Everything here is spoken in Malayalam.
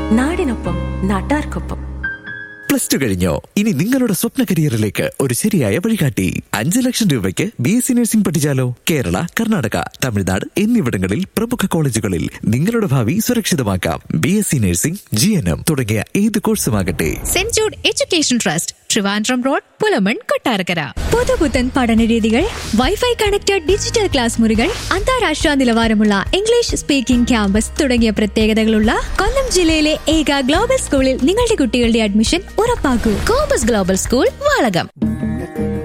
നാടിനൊപ്പം നാട്ടാർക്കൊപ്പം പ്ലസ് ടു കഴിഞ്ഞോ ഇനി നിങ്ങളുടെ സ്വപ്ന കരിയറിലേക്ക് ഒരു ശരിയായ വഴികാട്ടി അഞ്ച് ലക്ഷം രൂപയ്ക്ക് ബി എസ് സി നഴ്സിംഗ് പഠിച്ചാലോ കേരള കർണാടക തമിഴ്നാട് എന്നിവിടങ്ങളിൽ പ്രമുഖ കോളേജുകളിൽ നിങ്ങളുടെ ഭാവി സുരക്ഷിതമാക്കാം B S C nursing G N M തുടങ്ങിയ ഏത് കോഴ്സുമാകട്ടെ Saint Jude education trust Trivandrum road Pulamon Kottarakkara പുതുപുത്തൻ പഠനരീതികൾ വൈഫൈ കണക്റ്റഡ് ഡിജിറ്റൽ ക്ലാസ് മുറികൾ അന്താരാഷ്ട്ര നിലവാരമുള്ള ഇംഗ്ലീഷ് സ്പീക്കിംഗ് ക്യാമ്പസ് തുടങ്ങിയ പ്രത്യേകതകളുള്ള കൊല്ലം ജില്ലയിലെ ഏക ഗ്ലോബൽ സ്കൂളിൽ നിങ്ങളുടെ കുട്ടികളുടെ അഡ്മിഷൻ ഉറപ്പാക്കൂ കോമ്പസ് ഗ്ലോബൽ സ്കൂൾ വാളകം